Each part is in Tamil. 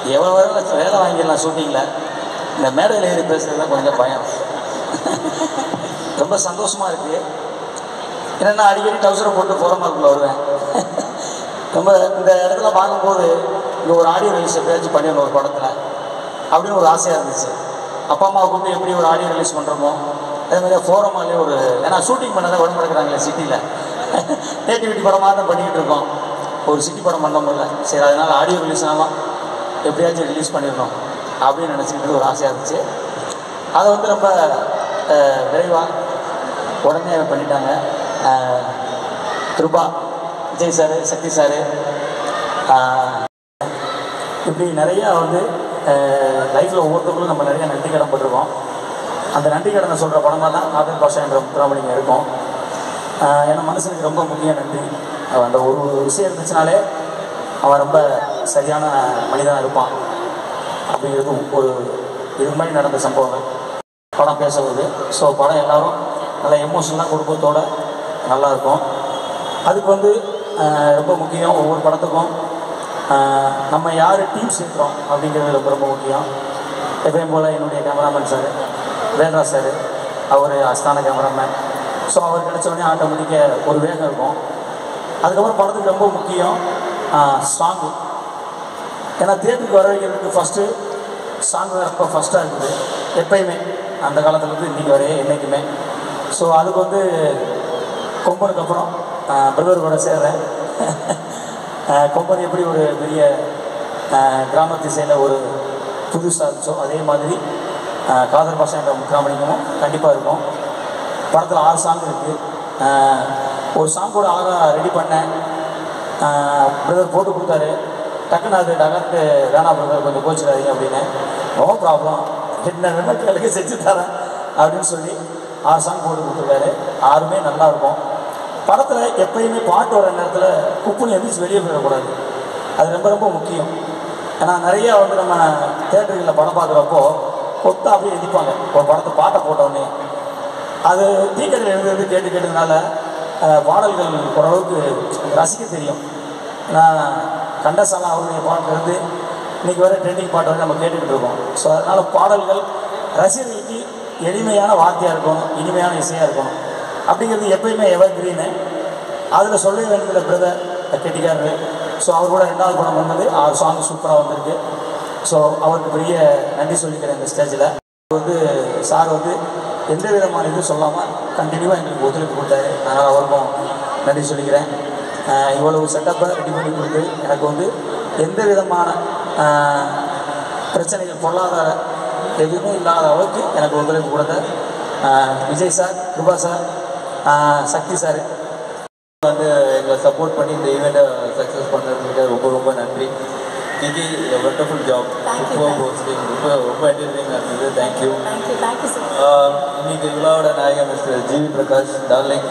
எவ்வளோ வேலை வேலை வாங்கிடலாம் ஷூட்டிங்கில் இந்த மேடையில் ஏறி பேசுறது தான் கொஞ்சம் பயம் ரொம்ப சந்தோஷமாக இருக்குது என்னென்னா அடிக்கடி டவுசரை போட்டு புறமாக்குள்ள வருவேன் ரொம்ப இந்த இடத்துல பார்க்கும்போது இங்கே ஒரு ஆடியோ ரிலீஸ் எப்படியாச்சும் பண்ணிடணும் ஒரு படத்தில் அப்படின்னு ஒரு ஆசையாக இருந்துச்சு அப்பா அம்மா கூப்பிட்டு எப்படி ஒரு ஆடியோ ரிலீஸ் பண்ணுறோமோ அதே மாதிரி ஃபோரமாலே ஒரு ஏன்னா ஷூட்டிங் பண்ண தான் உடம்பு எடுக்கிறாங்களே சிட்டியில் நேட்டிவிட்டி படமாக தான் பண்ணிக்கிட்டு இருக்கோம் ஒரு சிட்டி படம் பண்ண முடியல சரி அதனால் ஆடியோ ரிலீஸ்னாலும் எப்படியாச்சும் ரிலீஸ் பண்ணிடணும் அப்படின்னு நினச்சிக்கிட்டு ஒரு ஆசையாக இருந்துச்சு அதை வந்து ரொம்ப விரைவாக உடனே பண்ணிட்டாங்க அஹ், கிருபா விஜய் சார் சக்தி சார் இப்படி நிறையா வந்து லைஃப்பில் ஒவ்வொருத்தவங்களும் நம்ம நிறைய நன்றி கடன் பட்டிருக்கோம் அந்த நன்றி கடனை சொல்கிற படமாக தான் ஆதர் பாஷா என்ற முத்துராமலிங்க இருக்கும் ஆஹ் ஏன்னா மனுஷனுக்கு ரொம்ப முக்கிய நன்றி அவன் அந்த ஒரு விஷயம் இருந்துச்சுனாலே அவன் ரொம்ப சரியான மனிதனாக இருப்பான் அப்படிங்கிறது ஒரு இது மாதிரி நடந்த சம்பவங்கள் படம் பேச வருது ஸோ படம் எல்லாரும் நல்ல எமோஷனலாக குடும்பத்தோட நல்லா இருக்கும் அதுக்கு வந்து ஆஹ் ரொம்ப முக்கியம் ஒவ்வொரு படத்துக்கும் ஆஹ் நம்ம யார் டீம் சேர்க்குறோம் அப்படிங்கிறது ரொம்ப ரொம்ப முக்கியம் எப்பயும் போல் என்னுடைய கேமராமேன் சார் வேல்ராஜ் சார் அவர் அஸ்தான கேமராமேன் ஸோ அவர் கிடைச்ச உடனே ஆட்டோமேட்டிக்காக ஒரு வேகம் இருக்கும் அதுக்கப்புறம் படத்துக்கு ரொம்ப முக்கியம் சாங்கு ஏன்னா தேட்டருக்கு வர வைக்கிறதுக்கு ஃபஸ்ட்டு சாங் ரொம்ப ஃபஸ்ட்டாக இருக்குது எப்பயுமே அந்த காலத்துலேருந்து இன்றைக்கி வரைய என்றைக்குமே ஸோ அதுக்கு வந்து கொம்பனுக்கு அப்புறம் பிரதர் கூட சேர்றேன் ஆஹ் கொம்பன் எப்படி ஒரு பெரிய ஆஹ் கிராமத்து சைடில் ஒரு புதுசாக இருந்துச்சோ அதே மாதிரி ஆஹ் காதல் பாஷா என்ற முக்காமணிக்கமும் கண்டிப்பாக இருக்கும் படத்தில் ஆறு சாங் இருக்குது ஒரு சாங்கோட அழகாக ரெடி பண்ணேன் பிரதர் போட்டு கொடுத்தாரு டக்குன்னு அது டகர்ட்டு வேணா பிரதர் கொஞ்சம் கோச்சிடாதீங்க அப்படின்னு நோ ப்ராப்ளம் என்ன வேணா கேளுங்க செஞ்சு தரேன் அப்படின்னு சொல்லி ஆறு சாங் போட்டு கொடுத்துருக்காரு ஆறுமே நல்லா இருக்கும் படத்தில் எப்பயுமே பாட்டு வர நேரத்தில் குப்புன்னு எந்திரிச்சு வெளியே போயிடக்கூடாது அது ரொம்ப ரொம்ப முக்கியம் ஏன்னா நிறையா வந்து நம்ம தேட்டர்களில் படம் பார்க்குறப்போ கொத்தா அப்படியே எதிர்ப்பாங்க ஒரு படத்தை பாட்டை போட்டோடனே அது டீக்கெட்டில் எழுதுறது கேட்டு கேட்டதுனால அஹ், பாடல்கள் ஓரளவுக்கு ரசிக்க தெரியும் நான் கண்டசாலா அவருடைய பாட்டிலிருந்து இன்றைக்கி வர ட்ரெண்டிங் பாட்டு வந்து நம்ம கேட்டுக்கிட்டு இருக்கோம் ஸோ அதனால் பாடல்கள் ரசிகர்களுக்கு எளிமையான வார்த்தையாக இருக்கணும் இனிமையான இசையாக இருக்கணும் அப்படிங்கிறது எப்பயுமே எவர் கிரீனு அதில் சொல்ல வேண்டியதில்ல பிரதர் கெட்டிக்காரரு ஸோ அவர் கூட ரெண்டாவது படம் வந்தது ஆறு சாங் சூப்பராக வந்திருக்கு ஸோ அவருக்கு பெரிய நன்றி சொல்லிக்கிறேன் இந்த ஸ்டேஜில் வந்து சார் வந்து எந்த விதமான இதுவும் சொல்லாமல் கண்டினியூவாக எங்களுக்கு ஒத்துழைப்பு கொடுத்தாரு அதனால் அவருக்கும் நன்றி சொல்லிக்கிறேன் ஆஹ் இவ்வளவு செட்டப்பை ரெடி பண்ணி கொடுத்து எனக்கு வந்து எந்த விதமான ஆஹ், பிரச்சனைகள் பொருளாதார எதுவுமே இல்லாத அளவுக்கு எனக்கு ஒத்துழைப்பு கொடுத்த ஆஹ், விஜய் சார் கிருபா சார் ஆஹ், சக்தி சார் வந்து எங்களை சப்போர்ட் பண்ணி இந்த ஈவெண்ட்டை சக்ஸஸ் பண்ணுறதுக்கு ரொம்ப ரொம்ப நன்றி Kiki wonderful job super hosting ரொம்ப ரொம்ப என்டர்டெய்னிங்காக இருந்தது தேங்க்யூ தேங்க்யூ தேங்க்யூ சார் இன்னைக்கு விழாவோட நாயகன் மிஸ்டர் ஜிவி பிரகாஷ் டார்லிங்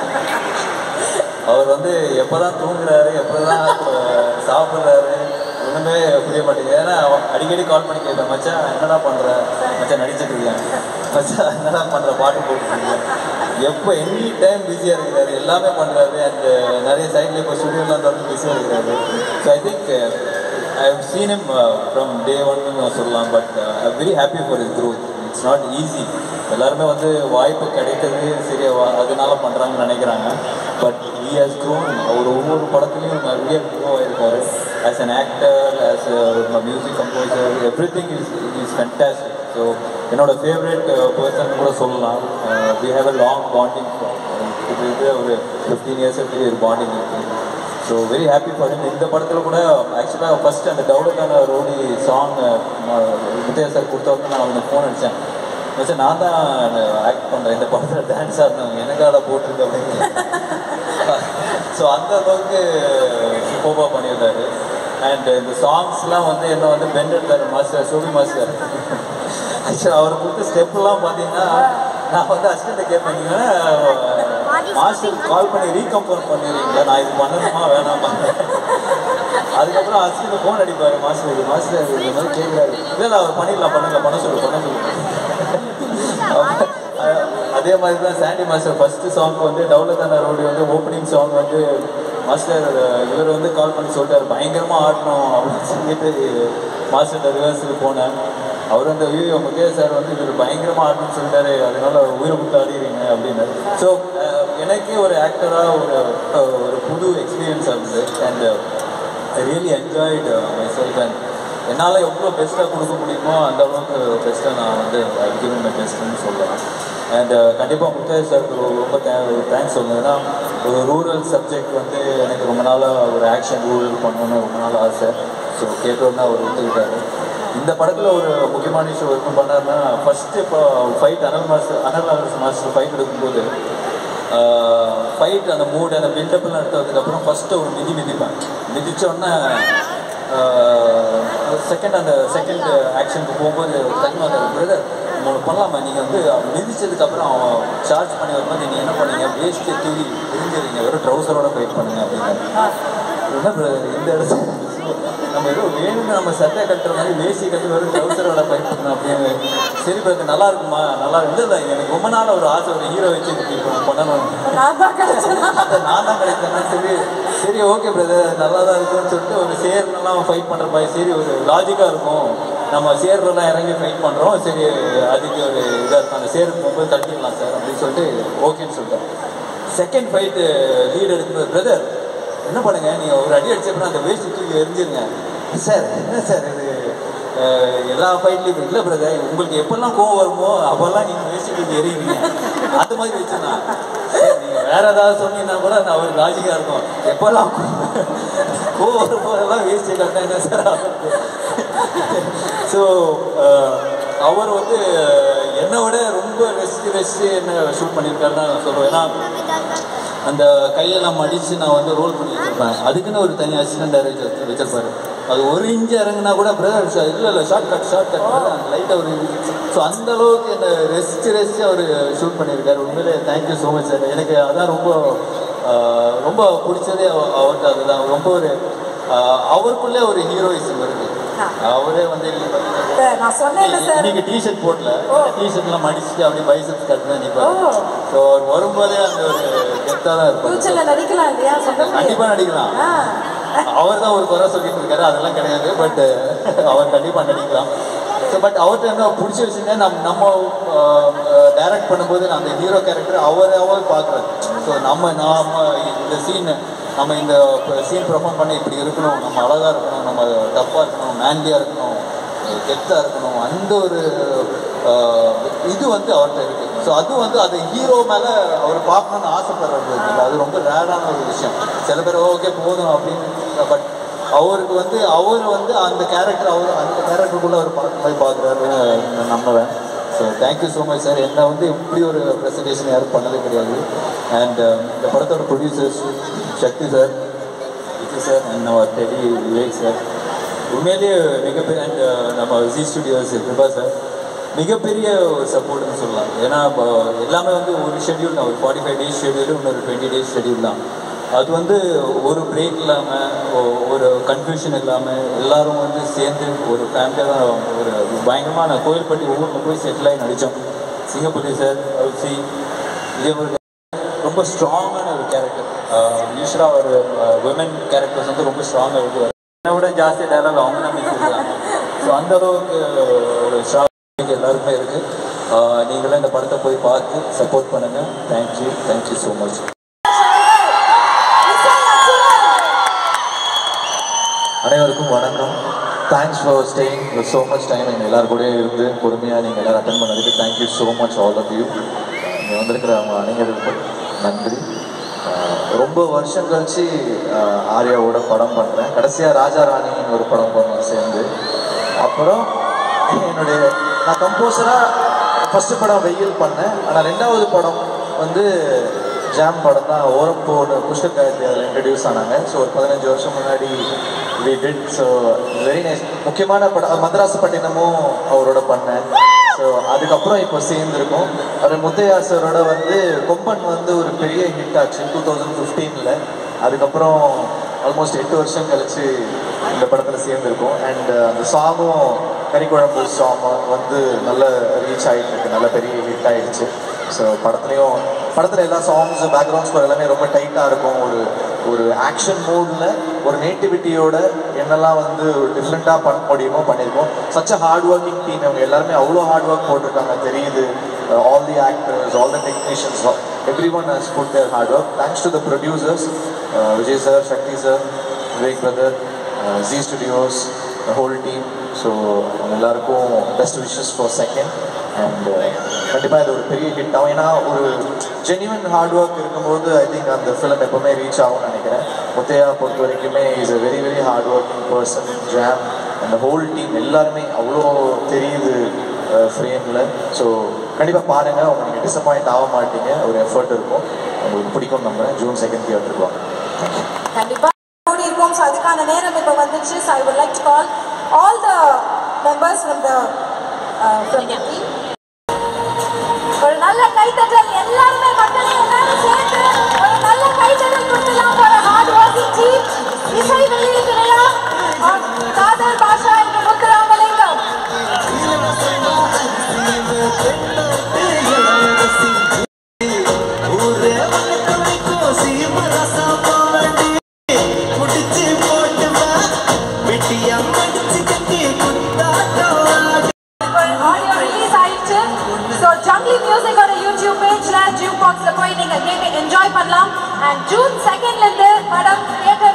அவர் வந்து எப்போ தான் தூங்குறாரு எப்போ தான் சாப்பிட்றாரு ஒன்றுமே புரிய மாட்டேங்குது ஏன்னா அவன் அடிக்கடி கால் பண்ணி கேட்பேன் மச்சான் என்னடா பண்ணுற மச்சான் நடிச்சிட்டு இருக்கேன் மச்சான் என்னடா பண்ணுற பாட்டு போட்டுருக்கீங்க எப்போ எனி டைம் பிஸியாக இருக்கிறாரு எல்லாமே பண்ணுறாரு அண்ட் நிறைய சைடில் இப்போ ஸ்டுடியோலாம் வந்து பிஸியாக இருக்கிறாரு so I think I have seen him from day ஒன்னு சொல்லலாம் but I very happy for his growth it's not easy எல்லாருமே வந்து வாய்ப்பு கிடைக்கிறது சரி வா- அதனால பண்ணுறாங்கன்னு நினைக்கிறாங்க பட் he has grown அவர் ஒவ்வொரு படத்துலையும் நிறைய க்ரோ ஆயிருக்காரு as an actor as music composer everything is is fantastic so என்னோட ஃபேவரட் பர்சன் கூட சொல்லலாம் we have a long bonding இது இது ஒரு ஃபிஃப்டீன் இயர்ஸுக்கு ஒரு பாண்டிங் இருக்குது so very happy for him இந்த படத்தில் கூட ஆக்சுவலாக ஃபர்ஸ்ட் அந்த டவுலுக்கான ரோடி சாங் விஜயா சார் கொடுத்தவங்க நான் அவனுக்கு ஃபோன் அடித்தேன் வச்சு நான் தான் ஆக்ட் பண்ணுறேன் இந்த படத்தில் டான்ஸ் ஆடணும் எனக்கு அதை போட்டிருக்கு அப்படின்னு ஸோ அந்த அளவுக்கு சூப்பராக பண்ணியிருந்தாரு அண்ட் இந்த சாங்ஸ்லாம் வந்து என்ன வந்து பென் எடுத்தார் மாஸ்டர் சோபி மாஸ்டர் ஆக்சுவலாக அவர் கொடுத்த ஸ்டெப்லாம் பார்த்தீங்கன்னா நான் வந்து அசிஸ்டண்ட்டை கேட்பேன் நீங்கள் மாஸ்டர் கால் பண்ணி ரீகம்பவுண்ட் பண்ணிடுறீங்களா நான் இது பண்ணணுமா வேணாமா அதுக்கப்புறம் அசிஸ்டன்ட் ஃபோன் அடிப்பாரு மாஸ்டர் இது மாஸ்டர் இந்த மாதிரி கேட்குறாரு இல்லை இல்லை அவர் பண்ணிடலாம் பண்ணல பண்ண சொல்லு பண்ண சொல்லு அதே மாதிரி தான் சாண்டி மாஸ்டர் ஃபர்ஸ்ட் சாங் வந்து டவுலதான ரோடு வந்து ஓப்பனிங் சாங் வந்து மாஸ்டர் இவர் வந்து கால் பண்ணி சொல்லிட்டாரு பயங்கரமாக ஆடணும் அப்படின்னு சொல்லிட்டு மாஸ்டர் ரிவர்ஸுக்கு போனேன் அவர் வந்து ஐயோ முகேஷ் சார் வந்து இவர் பயங்கரமாக ஆடணும்னு சொல்லிட்டாரு அதனால உயிரை கொடுத்து ஆடிடுறீங்க அப்படின்னு ஸோ எனக்கே ஒரு ஆக்டராக ஒரு அஹ், ஒரு புது எக்ஸ்பீரியன்ஸ் இருந்தது and I really enjoyed myself and என்னால் எவ்வளோ பெஸ்ட்டாக கொடுக்க முடியுமோ அந்த அளவுக்கு பெஸ்ட்டாக நான் வந்து கிவன் மை பெஸ்ட்டுன்னு சொல்லலாம் அண்ட் கண்டிப்பாக முத்தேஷ் சாருக்கு ரொம்ப தேங்க்ஸ் சொல்லணும் ஏன்னா ஒரு ரூரல் சப்ஜெக்ட் வந்து எனக்கு ரொம்ப நாளாக ஒரு ஆக்ஷன் ரூல் பண்ணணும்னு ரொம்ப நாள் ஆசை ஸோ கேட்டோன்னா அவர் ஒத்துக்கிட்டாரு இந்த படத்தில் ஒரு முக்கியமான விஷயம் இருக்கும் பண்ணாருன்னா ஃபஸ்ட்டு இப்போ ஃபைட் அனல் மாஸ்டர் அனல் அரசு மாஸ்டர் ஃபைட் எடுக்கும்போது ஃபைட் அந்த மூடு அந்த பில்டப்லாம் எடுத்ததுக்கப்புறம் ஃபஸ்ட்டு ஒரு மிதி மிதிப்பேன் மிதிச்ச உடனே செகண்ட் அந்த செகண்ட் ஆக்ஷனுக்கு போகும்போது தனியாக அந்த பிரதர் மூணு பண்ணலாமா நீங்கள் வந்து அவன் மிதிச்சதுக்கப்புறம் அவன் சார்ஜ் பண்ணி வரும்போது நீங்கள் என்ன பண்ணீங்க வேஸ்ட்டு தூக்கி எரிஞ்சிருங்க வெறும் ட்ரௌசரோட ஃபைட் பண்ணுங்க அப்படின்னு என்ன பிரதர் இந்த இடத்துல நம்ம ஏதோ வேணும்னு நம்ம சட்டை கட்டுற மாதிரி வேஷ்டி கட்டி வெறும் ட்ரௌசரோட ஃபைட் பண்ணணும் அப்படின்னு சரி பிரதர் நல்லா இருக்குமா நல்லா இருக்கு இல்லை எனக்கு ரொம்ப நாள் ஒரு ஆசை ஒரு ஹீரோ வச்சு இப்போ பண்ணணும் நான் தான் கிடைச்சேன் அதை நான் தான் கிடைத்தேன் சரி சரி ஓகே பிரதர் நல்லா தான் இருக்குன்னு சொல்லிட்டு ஒரு சேர்லாம் ஃபைட் பண்ணுற மாதிரி சரி ஒரு லாஜிக்காக இருக்கும் நம்ம சேர்லாம் இறங்கி ஃபைட் பண்ணுறோம் சரி அதுக்கு ஒரு இதாக இருக்கும் அந்த சேருக்கு போகும்போது தட்டிடலாம் சார் அப்படின்னு சொல்லிட்டு ஓகேன்னு சொல்லிட்டேன் செகண்ட் ஃபைட்டு லீட் எடுக்கும்போது பிரதர் என்ன பண்ணுங்க நீங்கள் ஒரு அடி அடிச்சப்பறம் அந்த வேஸ்ட் தூக்கி எரிஞ்சிருங்க சார் என்ன சார் இது அஹ், எல்லா ஃபைட்லையும் இல்லை பிரதர் உங்களுக்கு எப்பெல்லாம் கோவம் வருமோ அப்போல்லாம் நீங்கள் வேஸ்ட் தூக்கி எறியுங்க அந்த மாதிரி வச்சுருந்தேன் நீங்கள் வேற ஏதாவது சொன்னீங்கன்னா கூட நான் ஒரு லாஜிக்காக இருக்கும் எப்போல்லாம் கோவம் வரும்போதெல்லாம் வேஸ்ட் கட்டாங்க சார் ஸோ அவர் வந்து என்னை விட ரொம்ப ரசித்து ரசித்து என்ன ஷூட் பண்ணியிருக்காருன்னு நான் சொல்லுவேன் ஏன்னா அந்த கையெல்லாம் மடித்து நான் வந்து ரோல் பண்ணி வச்சிருப்பேன் அதுக்குன்னு ஒரு தனி அசிஸ்டன்ட் டைரக்டர் வச்சிருப்பாரு அது ஒரு இன்ச்சு இறங்குனா கூட பிரதர் இல்லை இல்லை ஷார்ட் கட் ஷார்ட் கட் அந்த லைட்டாக ஒரு ஸோ அந்த அளவுக்கு என்னை ரசித்து ரசித்து அவர் ஷூட் பண்ணியிருக்காரு உண்மையிலே தேங்க்யூ ஸோ மச் சார் எனக்கு அதான் ரொம்ப ஆஹ், ரொம்ப பிடிச்சதே அவ- அவர்கிட்ட அதுதான் ரொம்ப ஒரு ஆஹ், அவருக்குள்ளே ஒரு ஹீரோயிசம் வருது அவரே வந்து சார், நான் சொன்னேன்ல சார் இன்னைக்கு டிஷர்ட் போடல ஓ. டிஷர்ட்லாம் மடிச்சுட்டு அப்படியே பைசப்ஸ் கட்டுனா நிற்பாரு ஓ. ஸோ அவர் வரும்போதே அந்த ஒரு கெத்தாக தான் இருப்பாரு ஃபியூச்சர்ல நடிக்கலாம் இல்லையா சொல்ல கண்டிப்பா நடிக்கலாம் ஆ அவர் தான் ஒரு குறை சொல்லிட்டு இருக்காரு அதெல்லாம் கிடையாது பட் அவர் கண்டிப்பா நடிக்கலாம் ஸோ பட் அவர்கிட்ட என்ன பிடிச்ச விஷயம் நம்ம நம்ம டைரக்ட் பண்ணும்போது அந்த ஹீரோ கேரக்டர் அவர் அவர் பார்க்குறாரு ஸோ நம்ம நாம இந்த சீன் நம்ம இந்த சீன் பெர்ஃபார்ம் பண்ணி இப்படி இருக்கணும் நம்ம அழகாக இருக்கணும் நம்ம டஃப்பாக இருக்கணும் மேன்லியாக இருக்கணும் கெத்தாக இருக்கணும் அந்த ஒரு ஆஹ், இது வந்து அவர்கிட்ட இருக்கு ஸோ அது வந்து அது ஹீரோ மேலே அவர் பார்க்கணும்னு ஆசைப்படுறது இல்லை அது ரொம்ப ரேரான ஒரு விஷயம் சில பேர் ஓகே போதும் அப்படின்னு பட் அவருக்கு வந்து அவர் வந்து அந்த கேரக்டர் அவர் அந்த கேரக்டருக்குள்ளே அவர் பார்க்க மாதிரி பார்க்குறாருன்னு நான் நம்புவேன் so thank you so much sir என்ன வந்து இப்படி ஒரு ப்ரெசன்டேஷன் யாரும் பண்ணதே கிடையாது அண்ட் இந்த படத்தோட producers Sakthi sir Vijay sir and நம்ம டெடி விவேக் சார் உண்மையிலேயே மிகப்பெரிய அண்ட் நம்ம ஜி ஸ்டுடியோஸ் கிருபா சார் மிகப்பெரிய ஒரு சப்போர்ட்னு சொல்லலாம் ஏன்னா இப்போ எல்லாமே வந்து ஒரு ஷெட்யூல் தான் ஒரு ஃபார்ட்டி ஃபைவ் டேஸ் ஷெட்யூல் இன்னொரு டுவெண்ட்டி டேஸ் ஷெட்யூல் தான் அது வந்து ஒரு பிரேக் இல்லாமல் ஒரு கன்ஃபியூஷன் இல்லாமல் எல்லாரும் வந்து சேர்ந்து ஒரு ஃபேமிலியாக தான் ஒரு பயங்கரமான கோயில்பட்டி ஊரில் போய் செட்டில் ஆகி நடித்தோம் சிங்கப்பள்ளி சார் சி விஜயமுருகன் ரொம்ப ஸ்ட்ராங்கான ஒரு கேரக்டர் யூஸ்வலாக ஒரு விமன் கேரக்டர்ஸ் வந்து ரொம்ப ஸ்ட்ராங்காக எழுதுவார் என்னை விட ஜாஸ்தி டைலாக் அவங்க தான் பேசியிருக்காங்க ஸோ அந்த அளவுக்கு ஒரு ஸ்ட்ராங் எல்லாருக்குமே இருக்குது நீங்களும் இந்த படத்தை போய் பார்த்து சப்போர்ட் பண்ணுங்கள் தேங்க்யூ தேங்க்யூ ஸோ மச் அனைவருக்கும் வணக்கம் thanks for staying so much time எங்கள் எல்லாரும் கூட இருந்து பொறுமையாக நீங்கள் எல்லாரும் அட்டன் பண்ணதுக்கு thank you so much all of you இங்கே வந்திருக்கிற அவங்க அனைவருக்கும் நன்றி ஆஹ் ரொம்ப வருஷம் கழிச்சு ஆஹ் ஆர்யாவோட படம் பண்ணுறேன் கடைசியாக ராஜா ராணின்னு ஒரு படம் பண்ணோம் சேர்ந்து அப்புறம் என்னுடைய நான் கம்போசராக ஃபஸ்ட்டு படம் வெயில் பண்ணேன் ஆனால் ரெண்டாவது படம் வந்து ஜாம் படம் தான் ஓரப்போட புஷ்கர் காயத்ரி அதில் இன்ட்ரடியூஸ் ஆனாங்க ஸோ ஒரு பதினஞ்சு வருஷம் முன்னாடி we did so very nice முக்கியமான படம் மദ്രാസ് பட்டினமும் அவரோட பண்ணேன் ஸோ அதுக்கப்புறம் இப்போ சேர்ந்துருக்கோம் அவர் முத்தையா சாரோட வந்து கொம்பன் வந்து ஒரு பெரிய ஹிட் ஆச்சு டூ தௌசண்ட் ஃபிஃப்டீனில் அதுக்கப்புறம் ஆல்மோஸ்ட் எட்டு வருஷம் கழிச்சு இந்த படத்தில் சேர்ந்துருக்கோம் அண்ட் அந்த சாங்கும் கறிக்குழம்பு சாங் வந்து நல்ல ரீச் ஆகிட்டு இருக்கு நல்ல பெரிய ஹிட் ஆயிடுச்சு ஸோ படத்துலையும் படத்தில் எல்லா சாங்ஸ் பேக்ரவுண்ட் ஸ்கோர் எல்லாமே ரொம்ப டைட்டாக இருக்கும் ஒரு ஒரு ஆக்ஷன் மோடில் ஒரு நேட்டிவிட்டியோட என்னெல்லாம் வந்து ஒரு டிஃப்ரெண்ட்டாக பண்ண முடியுமோ பண்ணியிருக்கோம் such a hard working team அவங்க எல்லாருமே அவ்வளோ ஹார்ட் ஒர்க் போட்டிருக்காங்க தெரியுது all the actors all the technicians everyone has put their hard work thanks to the producers Vijay sir Sakthi sir Vivek brother G studios the whole team so அவங்க எல்லாருக்கும் best wishes for second and கண்டிப்பாக இது ஒரு பெரிய ஹிட் ஆகும் ஏன்னா ஒரு ஜென்யூன் ஹார்ட் ஒர்க் இருக்கும்போது ஐ திங்க் அந்த ஃபிலிம் எப்பவுமே ரீச் ஆகும்னு நினைக்கிறேன் முத்தையா பொறுத்த வரைக்குமே is a very very hard working person ஜாம் அந்த ஹோல் டீம் எல்லாருமே அவ்வளோ தெரியுது ஃப்ரேமில் ஸோ கண்டிப்பாக பாருங்கள் அவங்க நீங்கள் டிசப்பாயிண்ட் ஆக மாட்டீங்க ஒரு எஃபர்ட் இருக்கும் உங்களுக்கு பிடிக்கும் நம்புறேன் ஜூன் செகண்ட் தியேட்டருக்கு வாங்க கண்டிப்பா கூடி இருக்கோம் ஸோ அதுக்கான நேரம் இப்போ வந்துச்சு so I would like to call all the members from the from the team ஒரு நல்ல கைத்தட்டல் எல்லாருமே மக்களே எல்லாரும் சேர்ந்து ஒரு நல்ல கைத்தட்டல் கொடுக்கலாம் ஒரு ஹார்ட் ஒர்க்கிங் டீம் இசை வெளியீட்டு விழா on காதல் பாஷா என்ற முத்துராமலிங்கம் ஆடியோ ரிலீஸ் ஆயிடுச்சு ஸோ ஜங்லி மியூசிக்கோட யூடியூப் பேஜ்ல ஜூக் பாக்ஸ்ல போய் நீங்க கேட்டு என்ஜாய் பண்ணலாம் அண்ட் ஜூன் செகண்ட்ல இருந்து படம் தியேட்டர்